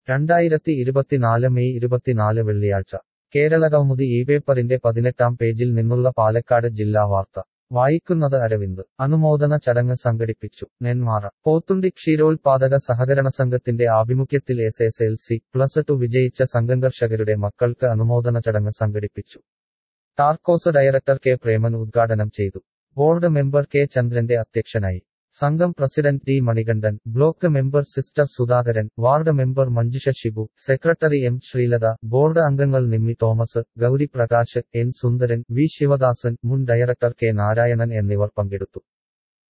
രണ്ടായിരത്തി ഇരുപത്തിനാല് മെയ് ഇരുപത്തിനാല് വെള്ളിയാഴ്ച കേരളകൗമുദി ഈ പേപ്പറിന്റെ പതിനെട്ടാം പേജിൽ നിന്നുള്ള പാലക്കാട് ജില്ലാ വാർത്ത വായിക്കുന്നത് അരവിന്ദ് അനുമോദന ചടങ്ങ് സംഘടിപ്പിച്ചു നെന്മാറ പോത്തുണ്ടി ക്ഷീരോത്പാദക സഹകരണ സംഘത്തിന്റെ ആഭിമുഖ്യത്തിൽ S S L C plus two വിജയിച്ച സംഘംകർഷകരുടെ മക്കൾക്ക് അനുമോദന ചടങ്ങ് സംഘടിപ്പിച്ചു ടാർക്കോസ് ഡയറക്ടർ കെ പ്രേമൻ ഉദ്ഘാടനം ചെയ്തു ബോർഡ് മെമ്പർ കെ ചന്ദ്രന്റെ അധ്യക്ഷനായി സംഘം president T Manikandan block member sister Sudhakaran ward member Manjusha Shibu secretary M Sreelatha board അംഗങ്ങൾ നിമ്മി തോമസ് ഗൗരി പ്രകാശ് എൻ സുന്ദരൻ വി ശിവദാസൻ മുൻ ഡയറക്ടർ കെ നാരായണൻ എന്നിവർ പങ്കെടുത്തു